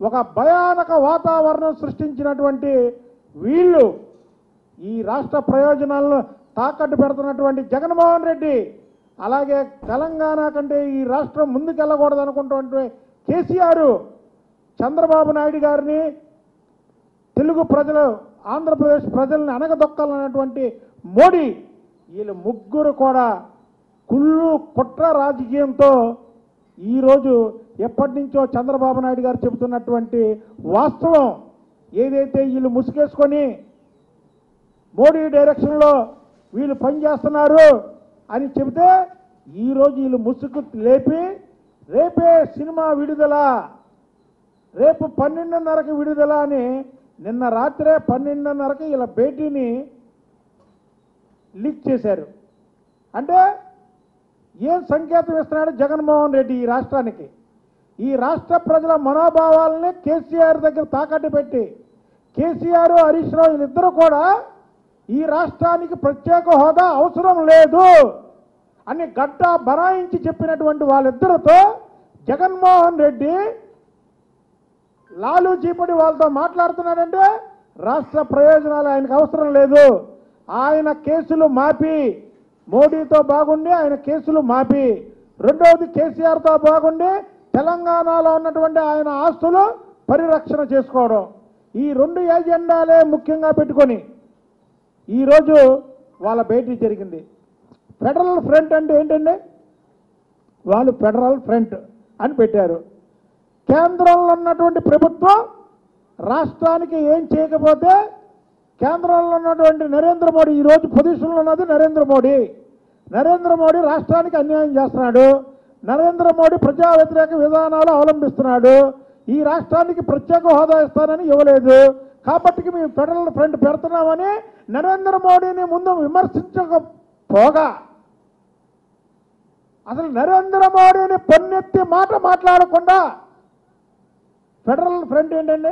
ఒక భయానక వాతావరణం సృష్టించినటువంటి వీళ్ళు ఈ రాష్ట్ర ప్రయోజనాలను తాకట్టు పెడుతున్నటువంటి జగన్మోహన్ రెడ్డి అలాగే తెలంగాణ కంటే ఈ రాష్ట్రం ముందుకెళ్ళకూడదు అనుకుంటున్నటువంటి కేసీఆర్ చంద్రబాబు నాయుడు గారిని తెలుగు ప్రజలు ఆంధ్రప్రదేశ్ ప్రజల్ని అనగదొక్కాలన్నటువంటి మోడీ వీళ్ళు ముగ్గురు కూడా కుళ్ళు కుట్ర రాజకీయంతో ఈరోజు ఎప్పటి నుంచో చంద్రబాబు నాయుడు గారు చెబుతున్నటువంటి వాస్తవం ఏదైతే వీళ్ళు ముసుగేసుకొని మోడీ డైరెక్షన్లో వీళ్ళు పనిచేస్తున్నారు అని చెబితే ఈరోజు వీళ్ళు ముసుగు లేపి రేపే సినిమా విడుదల రేపు పన్నెండున్నరకు విడుదల అని నిన్న రాత్రే పన్నెండున్నరకు ఇలా భేటీని లీక్ చేశారు అంటే ఏం సంకేతం ఇస్తున్నాడు జగన్మోహన్ రెడ్డి ఈ రాష్ట్రానికి ఈ రాష్ట్ర ప్రజల మనోభావాలని కేసీఆర్ దగ్గర తాకట్టు పెట్టి కేసీఆర్ హరీష్ రావు వీళ్ళిద్దరూ కూడా ఈ రాష్ట్రానికి ప్రత్యేక హోదా అవసరం లేదు అని గట్ట బనాయించి చెప్పినటువంటి వాళ్ళిద్దరితో జగన్మోహన్ రెడ్డి లాలు చీపడి వాళ్ళతో మాట్లాడుతున్నాడంటే రాష్ట్ర ప్రయోజనాలు ఆయనకు అవసరం లేదు ఆయన కేసులు మాపి మోడీతో బాగుండి ఆయన కేసులు మాపి రెండవది కేసీఆర్తో బాగుండి తెలంగాణలో ఉన్నటువంటి ఆయన ఆస్తులు పరిరక్షణ చేసుకోవడం ఈ రెండు ఏజెండాలే ముఖ్యంగా పెట్టుకొని ఈరోజు వాళ్ళ భేటీ జరిగింది ఫెడరల్ ఫ్రంట్ అంటే ఏంటండి వాళ్ళు ఫెడరల్ ఫ్రంట్ అని పెట్టారు కేంద్రంలో ఉన్నటువంటి ప్రభుత్వం రాష్ట్రానికి ఏం చేయకపోతే కేంద్రంలో ఉన్నటువంటి నరేంద్ర మోడీ ఈ రోజు పొజిషన్లో ఉన్నది నరేంద్ర మోడీ నరేంద్ర మోడీ రాష్ట్రానికి అన్యాయం చేస్తున్నాడు నరేంద్ర మోడీ ప్రజా వ్యతిరేక విధానాలు అవలంబిస్తున్నాడు ఈ రాష్ట్రానికి ప్రత్యేక హోదా ఇస్తానని ఇవ్వలేదు కాబట్టి మేము ఫెడరల్ ఫ్రంట్ పెడుతున్నామని నరేంద్ర మోడీని ముందు విమర్శించకపోగా అసలు నరేంద్ర మోడీని పొన్నెత్తి మాట మాట్లాడకుండా ఫెడరల్ ఫ్రంట్ ఏంటండి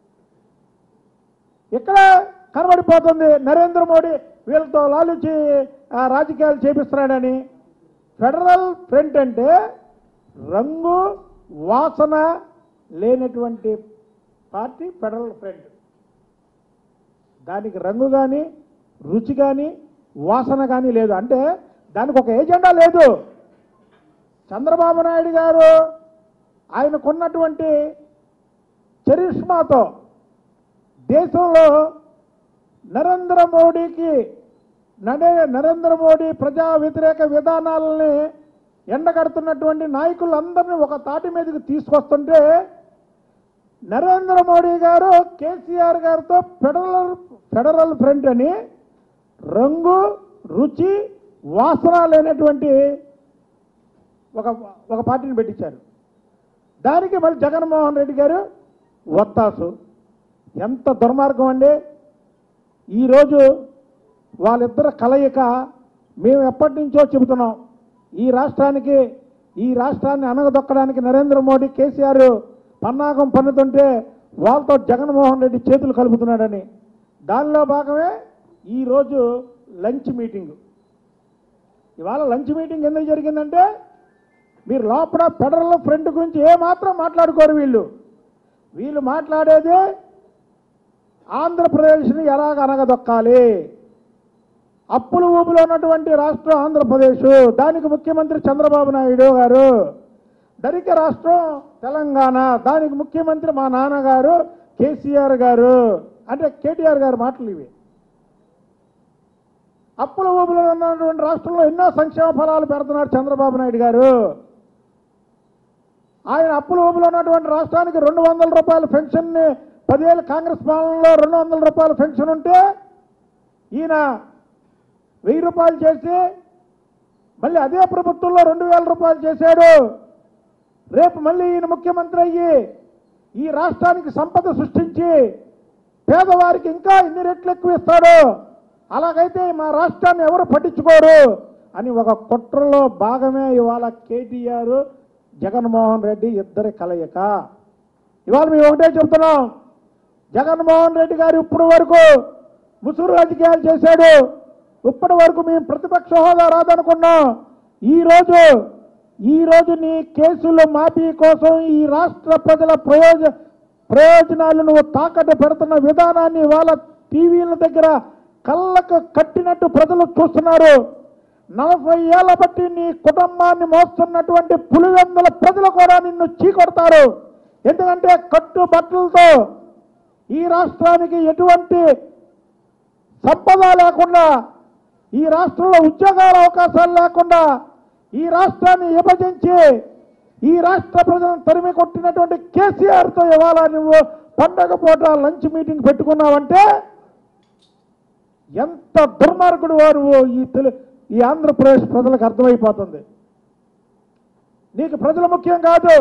ఇక్కడ కనబడిపోతుంది నరేంద్ర మోడీ వీళ్ళతో లాలుచి ఆ, రాజకీయాలు చేపిస్తున్నాడని ఫెడరల్ ఫ్రంట్ అంటే రంగు వాసన లేనటువంటి పార్టీ ఫెడరల్ ఫ్రంట్ దానికి రంగు కానీ రుచి కానీ వాసన కానీ లేదు అంటే దానికి ఒక ఏజెండా లేదు చంద్రబాబు నాయుడు గారు ఆయనకున్నటువంటి చరిష్మాతో దేశంలో నరేంద్ర మోడీకి నడే నరేంద్ర మోడీ ప్రజా వ్యతిరేక విధానాలని ఎండగడుతున్నటువంటి నాయకులందరినీ ఒక తాటి మీదకి తీసుకొస్తుంటే నరేంద్ర మోడీ గారు కేసీఆర్ గారితో ఫెడరల్ ఫెడరల్ ఫ్రంట్ అని రంగు రుచి వాసన లేనటువంటి ఒక ఒక పార్టీని పెట్టించారు దానికి మళ్ళీ జగన్మోహన్ రెడ్డి గారు వత్తాసు ఎంత దుర్మార్గం అండి ఈరోజు వాళ్ళిద్దరు కలయిక మేము ఎప్పటి నుంచో చెబుతున్నాం ఈ రాష్ట్రానికి ఈ రాష్ట్రాన్ని అనగదొక్కడానికి నరేంద్ర మోడీ కేసీఆర్ పన్నాగం పన్నుతుంటే వాళ్ళతో జగన్మోహన్ రెడ్డి చేతులు కలుపుతున్నాడని దానిలో భాగమే ఈరోజు లంచ్ మీటింగ్ ఇవాళ లంచ్ మీటింగ్ ఎందుకు జరిగిందంటే మీరు లోపల ఫెడరల్ ఫ్రంట్ గురించి ఏమాత్రం మాట్లాడుకోరు వీళ్ళు వీళ్ళు మాట్లాడేది ఆంధ్రప్రదేశ్ని ఎలాగ అనగదొక్కాలి అప్పుల ఊపులో ఉన్నటువంటి రాష్ట్రం ఆంధ్రప్రదేశ్ దానికి ముఖ్యమంత్రి చంద్రబాబు నాయుడు గారు ధనిక రాష్ట్రం తెలంగాణ దానికి ముఖ్యమంత్రి మా నాన్నగారు కేసీఆర్ గారు అంటే కేటీఆర్ గారు మాటలు ఇవి అప్పుల ఊపులో ఉన్నటువంటి రాష్ట్రంలో ఎన్నో సంక్షేమ ఫలాలు పెడుతున్నారు చంద్రబాబు నాయుడు గారు ఆయన అప్పుల ఊపులో ఉన్నటువంటి రాష్ట్రానికి రెండు వందల రూపాయల పెన్షన్ని పదేళ్ళు కాంగ్రెస్ పాలనలో రెండు వందల రూపాయల పెన్షన్ ఉంటే ఈయన వెయ్యి రూపాయలు చేసి మళ్ళీ అదే ప్రభుత్వంలో రెండు వేల రూపాయలు చేశాడు రేపు మళ్ళీ ఈయన ముఖ్యమంత్రి అయ్యి ఈ రాష్ట్రానికి సంపద సృష్టించి పేదవారికి ఇంకా ఇన్ని రెట్లు ఎక్కువ ఇస్తాడు అలాగైతే మా రాష్ట్రాన్ని ఎవరు పట్టించుకోరు అని ఒక కుట్రలో భాగమే ఇవాళ కేటీఆర్ జగన్మోహన్ రెడ్డి ఇద్దరి కలయిక ఇవాళ మేము ఒకటే చెప్తున్నాం జగన్మోహన్ రెడ్డి గారు ఇప్పుడు వరకు ముసురు రాజకీయాలు చేశాడు ఇప్పటి వరకు మేము ప్రతిపక్ష హోదా రాదనుకున్నాం ఈ రోజు ఈ రోజు నీ కేసులు మాఫీ కోసం ఈ రాష్ట్ర ప్రజల ప్రయోజ ప్రయోజనాలు నువ్వు తాకట్టు పెడుతున్న విధానాన్ని వాళ్ళ టీవీల దగ్గర కళ్ళకు కట్టినట్టు ప్రజలు చూస్తున్నారు నలభై ఏళ్ల బట్టి నీ కుటుంబాన్ని మోస్తున్నటువంటి పులివెందుల ప్రజలు కూడా నిన్ను చీకొడతారు ఎందుకంటే కట్టు బట్టలతో ఈ రాష్ట్రానికి ఎటువంటి సంపద లేకుండా ఈ రాష్ట్రంలో ఉద్యోగాల అవకాశాలు లేకుండా ఈ రాష్ట్రాన్ని విభజించి ఈ రాష్ట్ర ప్రజలను తరిమి కొట్టినటువంటి కేసీఆర్తో ఇవాళ నువ్వు పండగ పూట లంచ్ మీటింగ్ పెట్టుకున్నావంటే ఎంత దుర్మార్గుడు వారు ఈ తెలు ఈ ఆంధ్రప్రదేశ్ ప్రజలకు అర్థమైపోతుంది నీకు ప్రజలు ముఖ్యం కాదు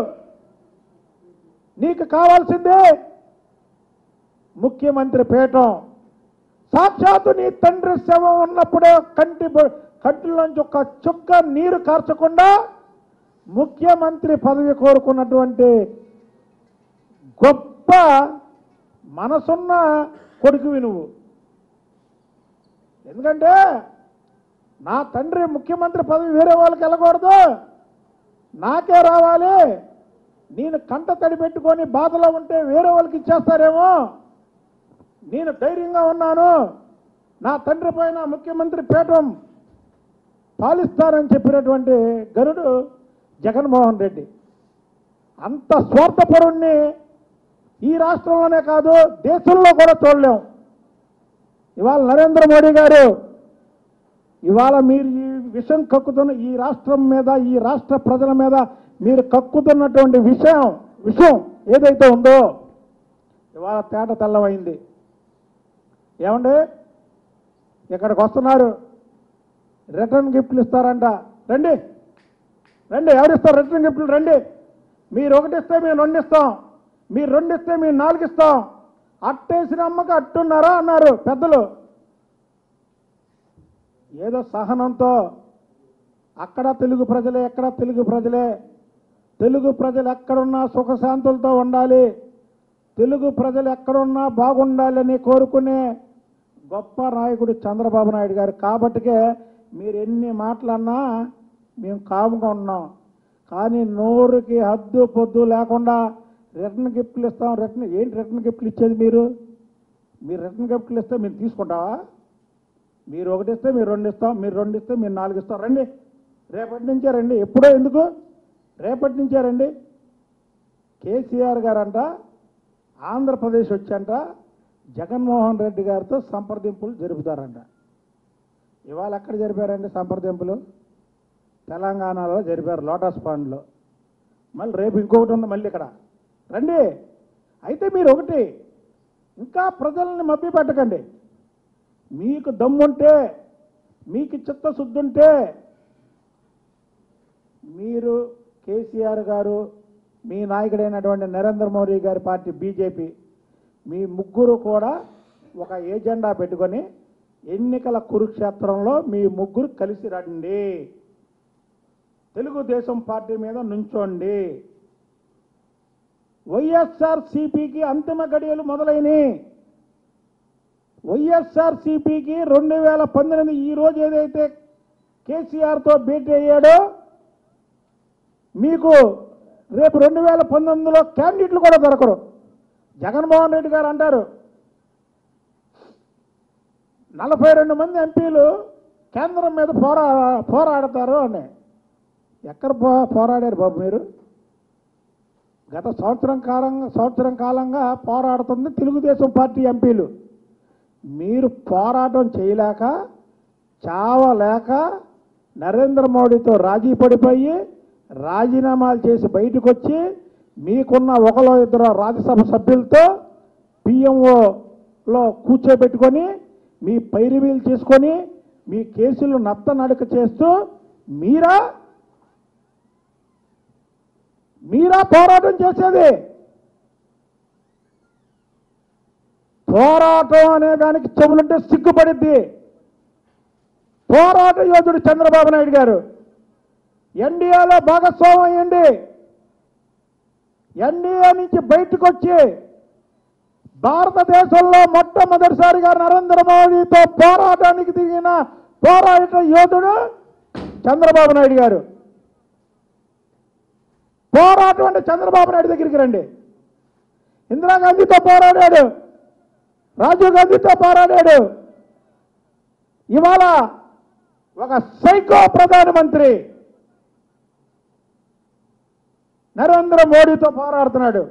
నీకు కావాల్సిందే ముఖ్యమంత్రి పీఠం సాక్షాత్తు నీ తండ్రి శవం ఉన్నప్పుడే కంటి బొ- కంటిలోంచి ఒక చుక్క నీరు కార్చకుండా ముఖ్యమంత్రి పదవి కోరుకున్నటువంటి గొప్ప మనసున్న కొడుకువి నువ్వు ఎందుకంటే నా తండ్రి ముఖ్యమంత్రి పదవి వేరే వాళ్ళకి వెళ్ళకూడదు నాకే రావాలి నేను కంట తడి పెట్టుకొని బాధలో ఉంటే వేరే వాళ్ళకి ఇచ్చేస్తారేమో నేను ధైర్యంగా ఉన్నాను నా తండ్రి పైన ముఖ్యమంత్రి పీఠం పాలిస్తారని చెప్పినటువంటి గరుడు జగన్మోహన్ రెడ్డి అంత స్వార్థపరుణ్ణి ఈ రాష్ట్రంలోనే కాదు దేశంలో కూడా చూడలేం ఇవాళ నరేంద్ర మోడీ గారు ఇవాళ మీరు ఈ విషం కక్కుతున్న ఈ రాష్ట్రం మీద ఈ రాష్ట్ర ప్రజల మీద మీరు కక్కుతున్నటువంటి విషయం విషయం ఏదైతే ఉందో ఇవాళ తేట తెల్లమైంది ఏమండి ఇక్కడికి వస్తున్నారు రిటర్న్ గిఫ్ట్లు ఇస్తారంట రండి రండి ఎవరిస్తారు రిటర్న్ గిఫ్ట్లు రండి మీరు ఒకటి ఇస్తే మేము రెండు ఇస్తాం మీరు రెండు ఇస్తే మేము నాలుగు ఇస్తాం అట్టేసిన అమ్మకి అట్టున్నారా అన్నారు పెద్దలు ఏదో సహనంతో అక్కడ తెలుగు ప్రజలే ఎక్కడ తెలుగు ప్రజలే తెలుగు ప్రజలు ఎక్కడున్నా సుఖశాంతులతో ఉండాలి తెలుగు ప్రజలు ఎక్కడున్నా బాగుండాలని కోరుకునే గొప్ప నాయకుడు చంద్రబాబు నాయుడు గారు కాబట్టికే మీరు ఎన్ని మాటలన్నా మేము కాముగా ఉన్నాం కానీ నోరుకి హద్దు పొద్దు లేకుండా రిటర్న్ గిఫ్ట్లు ఇస్తాం రిటర్న్ ఏంటి రిటర్న్ గిఫ్ట్లు ఇచ్చేది మీరు మీరు రిటర్న్ గిఫ్ట్లు ఇస్తే మేము తీసుకుంటావా మీరు ఒకటి ఇస్తే మీరు రెండు ఇస్తాం మీరు రెండు ఇస్తే మీరు నాలుగు ఇస్తాం రండి రేపటి నుంచే రండి ఎప్పుడో ఎందుకు రేపటి నుంచే రండి కేసీఆర్ గారంట ఆంధ్రప్రదేశ్ వచ్చంట జగన్మోహన్ రెడ్డి గారితో సంప్రదింపులు జరుపుతారంట ఇవాళ ఎక్కడ జరిపారండి సంప్రదింపులు తెలంగాణలో జరిపారు లోటస్ పాండ్లో మళ్ళీ రేపు ఇంకొకటి ఉంది మళ్ళీ ఇక్కడ రండి అయితే మీరు ఒకటి ఇంకా ప్రజల్ని మభ్య పెట్టకండి మీకు దమ్ముంటే మీకు చిత్తశుద్ధి ఉంటే మీరు కేసీఆర్ గారు మీ నాయకుడైనటువంటి నరేంద్ర మోడీ గారి పార్టీ బీజేపీ మీ ముగ్గురు కూడా ఒక ఏజెండా పెట్టుకొని ఎన్నికల కురుక్షేత్రంలో మీ ముగ్గురు కలిసి రండి తెలుగుదేశం పార్టీ మీద నుంచోండి వైఎస్ఆర్ సిపికి అంతిమ గడియలు మొదలైనవి వైఎస్ఆర్ సిపికి రెండు వేల పంతొమ్మిది ఈ రోజు ఏదైతే కేసీఆర్తో భేటీ అయ్యాడో మీకు రేపు రెండు వేల పంతొమ్మిదిలో క్యాండిడేట్లు కూడా దొరకరు జగన్మోహన్ రెడ్డి గారు అంటారు నలభై రెండు మంది ఎంపీలు కేంద్రం మీద పోరా పోరాడతారు అని ఎక్కడ పో పోరాడారు బాబు మీరు గత సంవత్సరం కాలంగా సంవత్సరం కాలంగా పోరాడుతుంది తెలుగుదేశం పార్టీ ఎంపీలు మీరు పోరాటం చేయలేక చావలేక నరేంద్ర మోడీతో రాజీ పడిపోయి రాజీనామాలు చేసి బయటకు వచ్చి మీకున్న ఒకలో ఇద్దరు రాజ్యసభ సభ్యులతో పిఎంఓలో కూర్చోబెట్టుకొని మీ పైరివీలు చేసుకొని మీ కేసులు నత్త నడక చేస్తూ మీరా మీరా పోరాటం చేసేది పోరాటం అనే దానికి చెవులుంటే సిగ్గుపడిద్ది పోరాట యోధుడు చంద్రబాబు నాయుడు గారు ఎన్డీఏలో భాగస్వామ్యం అయ్యండి ఎన్డీఏ నుంచి బయటకు వచ్చి భారతదేశంలో మొట్టమొదటిసారిగా నరేంద్ర మోడీతో పోరాటానికి దిగిన పోరాట యోధుడు చంద్రబాబు నాయుడు గారు పోరాటం అంటే చంద్రబాబు నాయుడు దగ్గరికి రండి ఇందిరాగాంధీతో పోరాడాడు రాజీవ్ గాంధీతో పోరాడాడు ఇవాళ ఒక సైకో ప్రధానమంత్రి నరేంద్ర మోడీతో పోరాడుతున్నాడు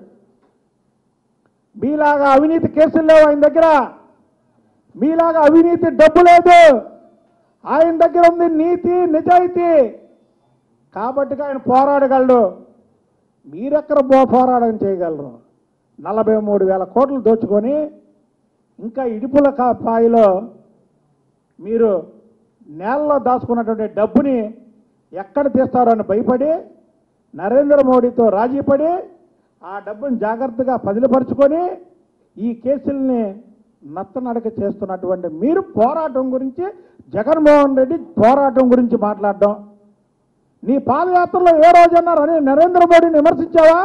మీలాగా అవినీతి కేసులు లేవు ఆయన దగ్గర మీలాగా అవినీతి డబ్బు లేదు ఆయన దగ్గర ఉంది నీతి నిజాయితీ కాబట్టి ఆయన పోరాడగలడు మీరెక్కడ పో- పోరాటం చేయగలరు నలభై మూడు వేల కోట్లు దోచుకొని ఇంకా ఇడుపుల కా పాయిలో మీరు నేలలో దాచుకున్నటువంటి డబ్బుని ఎక్కడ తీస్తారో అని భయపడి నరేంద్ర మోడీతో రాజీపడి ఆ డబ్బుని జాగ్రత్తగా పదిలపరుచుకొని ఈ కేసుల్ని నత్తనడక చేస్తున్నటువంటి మీరు పోరాటం గురించి జగన్మోహన్ రెడ్డి పోరాటం గురించి మాట్లాడడం నీ పాదయాత్రలో ఏ రోజన్నా రణి- నరేంద్ర మోడీని విమర్శించావా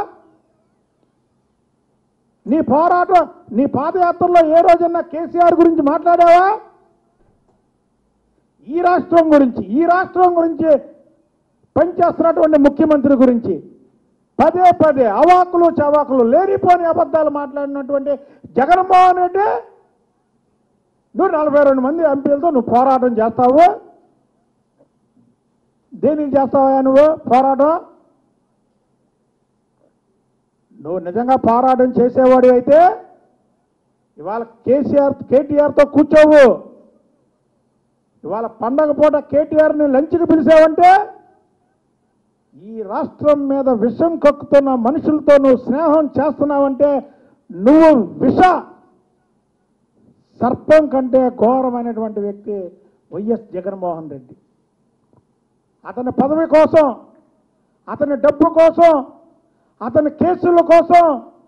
నీ పోరాటం నీ పాదయాత్రలో ఏ రోజన్నా కేసీఆర్ గురించి మాట్లాడావా ఈ రాష్ట్రం గురించి ఈ రాష్ట్రం గురించి పనిచేస్తున్నటువంటి ముఖ్యమంత్రి గురించి పదే పదే అవాకులు చవాకులు లేనిపోని అబద్ధాలు మాట్లాడినటువంటి జగన్మోహన్ రెడ్డి నువ్వు నలభై రెండు మంది ఎంపీలతో నువ్వు పోరాటం చేస్తావు దేనికి చేస్తావా నువ్వు పోరాటం నువ్వు నిజంగా పోరాటం చేసేవాడి అయితే ఇవాళ కేసీఆర్ కేటీఆర్తో కూర్చోవు ఇవాళ పండగ పూట కేటీఆర్ని లంచ్కి పిలిచావంటే ఈ రాష్ట్రం మీద విషం కక్కుతున్న మనుషులతో నువ్వు స్నేహం చేస్తున్నావంటే నువ్వు విష సర్పం కంటే ఘోరమైనటువంటి వ్యక్తి వైఎస్ జగన్మోహన్ రెడ్డి అతని పదవి కోసం అతని డబ్బు కోసం అతని కేసుల కోసం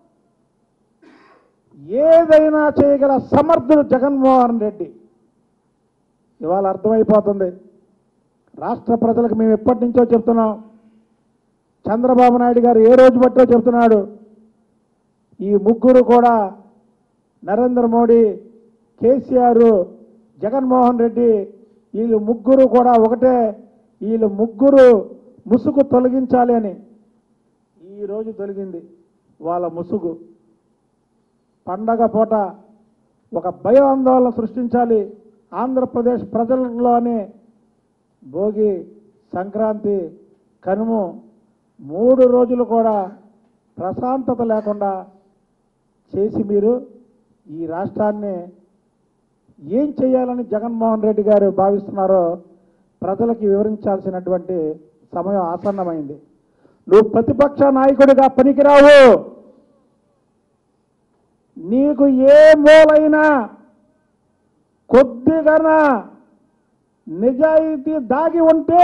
ఏదైనా చేయగల సమర్థుడు జగన్మోహన్ రెడ్డి ఇవాళ అర్థమైపోతుంది రాష్ట్ర ప్రజలకు మేము ఎప్పటి నుంచో చెప్తున్నాం చంద్రబాబు నాయుడు గారు ఏ రోజు బట్టో చెప్తున్నాడు ఈ ముగ్గురు కూడా నరేంద్ర మోడీ కేసీఆర్ జగన్మోహన్ రెడ్డి వీళ్ళు ముగ్గురు కూడా ఒకటే వీళ్ళు ముగ్గురు ముసుగు తొలగించాలి అని ఈ రోజు తొలగింది వాళ్ళ ముసుగు పండగ పూట ఒక భయాందోళన సృష్టించాలి ఆంధ్రప్రదేశ్ ప్రజల్లోనే భోగి సంక్రాంతి కనుము మూడు రోజులు కూడా ప్రశాంతత లేకుండా చేసి మీరు ఈ రాష్ట్రాన్ని ఏం చేయాలని జగన్మోహన్ రెడ్డి గారు భావిస్తున్నారో ప్రజలకి వివరించాల్సినటువంటి సమయం ఆసన్నమైంది నువ్వు ప్రతిపక్ష నాయకుడిగా పనికిరావు నీకు ఏ మూలైనా కొద్దిగా నిజాయితీ దాగి ఉంటే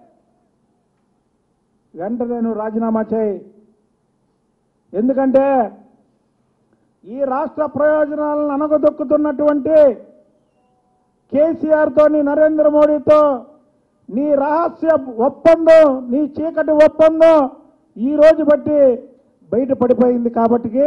వెంటనే నువ్వు రాజీనామా చేయి ఎందుకంటే ఈ రాష్ట్ర ప్రయోజనాలను అనగదొక్కుతున్నటువంటి కేసీఆర్తో నీ నరేంద్ర మోడీతో నీ రహస్య ఒప్పందం నీ చీకటి ఒప్పందం ఈ రోజు బట్టి బయట పడిపోయింది కాబట్టి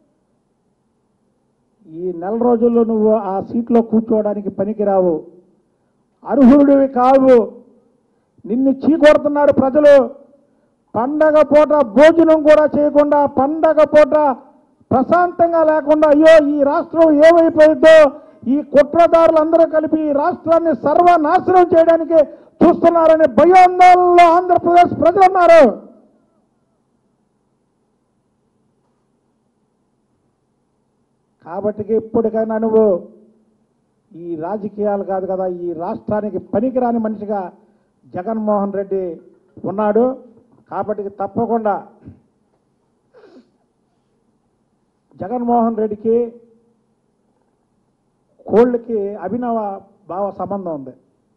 ఈ నెల రోజుల్లో నువ్వు ఆ సీట్లో కూర్చోవడానికి పనికిరావు అర్హుడివి కావు నిన్ను చీకొడుతున్నారు ప్రజలు పండగ పూట భోజనం కూడా చేయకుండా పండగ పూట ప్రశాంతంగా లేకుండా అయ్యో ఈ రాష్ట్రం ఏమైపోయిందో ఈ కుట్రదారులందరూ కలిపి ఈ రాష్ట్రాన్ని సర్వనాశనం చేయడానికి చూస్తున్నారనే భయాందోళనలో ఆంధ్రప్రదేశ్ ప్రజలు ఉన్నారు కాబట్టి ఇప్పటికైనా నువ్వు ఈ రాజకీయాలు కాదు కదా ఈ రాష్ట్రానికి పనికిరాని మనిషిగా జగన్మోహన్ రెడ్డి ఉన్నాడు కాబట్టి తప్పకుండా జగన్మోహన్ రెడ్డికి కోళ్ళకి అభినవ భావ సంబంధం ఉంది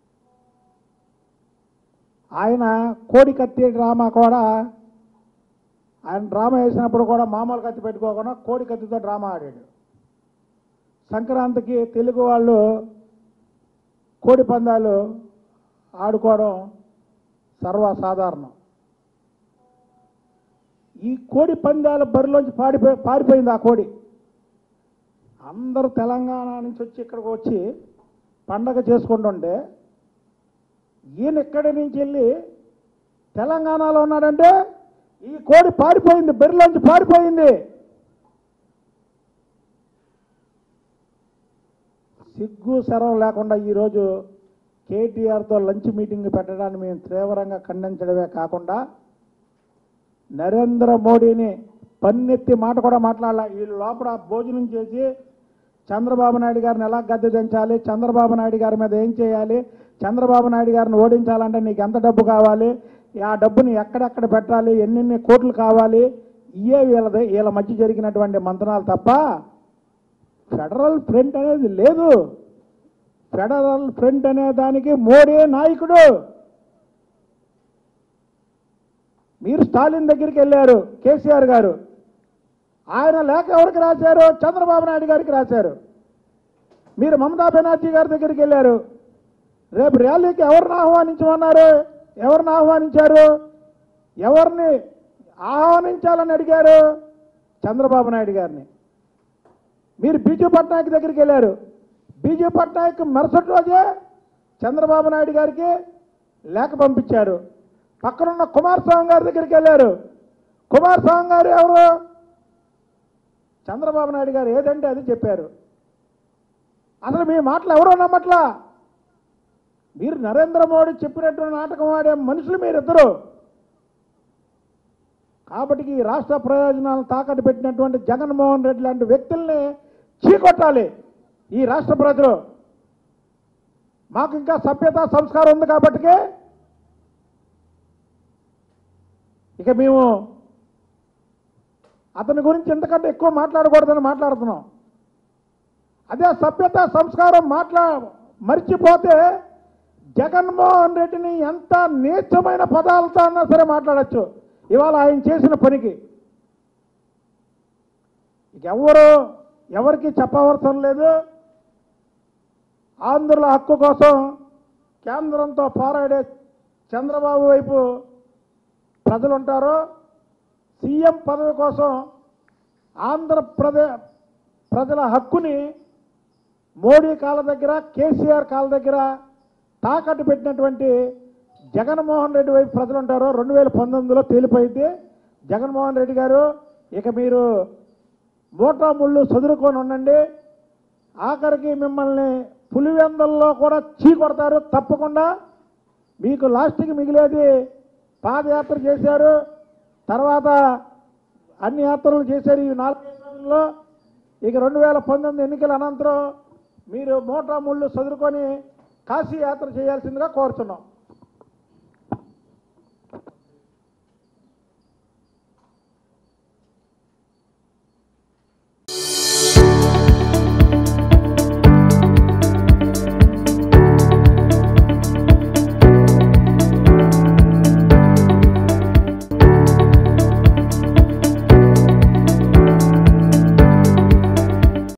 ఆయన కోడి కత్తి డ్రామా కూడా ఆయన డ్రామా వేసినప్పుడు కూడా మామూలు కత్తి పెట్టుకోకుండా కోడి కత్తితో డ్రామా ఆడాడు సంక్రాంతికి తెలుగు వాళ్ళు కోడి పందాలు ఆడుకోవడం సర్వసాధారణం ఈ కోడి పందాల బరిలోంచి పాడిపోయి పారిపోయింది ఆ కోడి అందరూ తెలంగాణ నుంచి వచ్చి ఇక్కడికి వచ్చి పండగ చేసుకుంటుంటే ఈయన ఇక్కడి నుంచి వెళ్ళి తెలంగాణలో ఉన్నాడంటే ఈ కోడి పారిపోయింది బరిలోంచి పారిపోయింది సిగ్గు సెరవు లేకుండా ఈరోజు కేటీఆర్తో లంచ్ మీటింగ్ పెట్టడాన్ని మేము తీవ్రంగా ఖండించడమే కాకుండా నరేంద్ర మోడీని పన్నెత్తి మాట కూడా మాట్లాడాల వీళ్ళు లోపల భోజనం చేసి చంద్రబాబు నాయుడు గారిని ఎలా గద్దె దించాలి చంద్రబాబు నాయుడు గారి మీద ఏం చేయాలి చంద్రబాబు నాయుడు గారిని ఓడించాలంటే నీకు ఎంత డబ్బు కావాలి ఆ డబ్బుని ఎక్కడెక్కడ పెట్టాలి ఎన్నెన్ని కోట్లు కావాలి ఇయే వీళ్ళది వీళ్ళ మధ్య జరిగినటువంటి మంతనాలు తప్ప ఫెడరల్ ఫ్రంట్ అనేది లేదు ఫెడరల్ ఫ్రంట్ అనే దానికి మోడీ నాయకుడు మీరు స్టాలిన్ దగ్గరికి వెళ్ళారు కేసీఆర్ గారు ఆయన లేఖ ఎవరికి రాశారు చంద్రబాబు నాయుడు గారికి రాశారు మీరు మమతా బెనర్జీ గారి దగ్గరికి వెళ్ళారు రేపు ర్యాలీకి ఎవరిని ఆహ్వానించమన్నారు ఎవరిని ఆహ్వానించారు ఎవరిని ఆహ్వానించాలని అడిగారు చంద్రబాబు నాయుడు గారిని మీరు బీజూ పట్నాయక్ దగ్గరికి వెళ్ళారు బీజూ పట్నాయక్ మరుసటి రోజే చంద్రబాబు నాయుడు గారికి లేఖ పంపించారు పక్కనున్న కుమారస్వామి గారి దగ్గరికి వెళ్ళారు కుమారస్వామి గారు ఎవరు చంద్రబాబు నాయుడు గారు ఏదంటే అది చెప్పారు అసలు మీ మాటలు ఎవరో నమ్మట్లా మీరు నరేంద్ర మోడీ చెప్పినట్టు నాటకం ఆడే మనుషులు మీరిద్దరు కాబట్టి ఈ రాష్ట్ర ప్రయోజనాలను తాకట్టు పెట్టినటువంటి జగన్మోహన్ రెడ్డి లాంటి వ్యక్తుల్ని చీకొట్టాలి ఈ రాష్ట్ర ప్రజలు మాకు ఇంకా సభ్యత సంస్కారం ఉంది కాబట్టికే ఇక మేము అతని గురించి ఎంతకంటే ఎక్కువ మాట్లాడకూడదని మాట్లాడుతున్నాం అదే సభ్యత సంస్కారం మాట్లా మర్చిపోతే జగన్మోహన్ రెడ్డిని ఎంత నీచమైన పదాలతో అన్నా సరే మాట్లాడచ్చు ఇవాళ ఆయన చేసిన పనికి ఇక ఎవరు ఎవరికి చెప్పవలసిన లేదు ఆంధ్రుల హక్కు కోసం కేంద్రంతో పోరాడే చంద్రబాబు వైపు ప్రజలు ఉంటారు సీఎం పదవి కోసం ఆంధ్రప్రదేశ్ ప్రజల హక్కుని మోడీ కాళ్ళ దగ్గర కేసీఆర్ కాళ్ళ దగ్గర తాకట్టు పెట్టినటువంటి జగన్మోహన్ రెడ్డి వైపు ప్రజలు ఉంటారు రెండు వేల పంతొమ్మిదిలో తేలిపోయింది జగన్మోహన్ రెడ్డి గారు ఇక మీరు మోటా ముళ్ళు చదురుకొని ఉండండి ఆఖరికి మిమ్మల్ని పులివెందల్లో కూడా చీ కొడతారు తప్పకుండా మీకు లాస్ట్కి మిగిలేది పాదయాత్ర చేశారు తర్వాత అన్ని యాత్రలు చేశారు ఈ నాలుగైదు రోజుల్లో ఇక రెండు వేల పంతొమ్మిది ఎన్నికల అనంతరం మీరు మోటా ముళ్ళు చదువుకొని కాశీ యాత్ర చేయాల్సిందిగా కోరుతున్నాం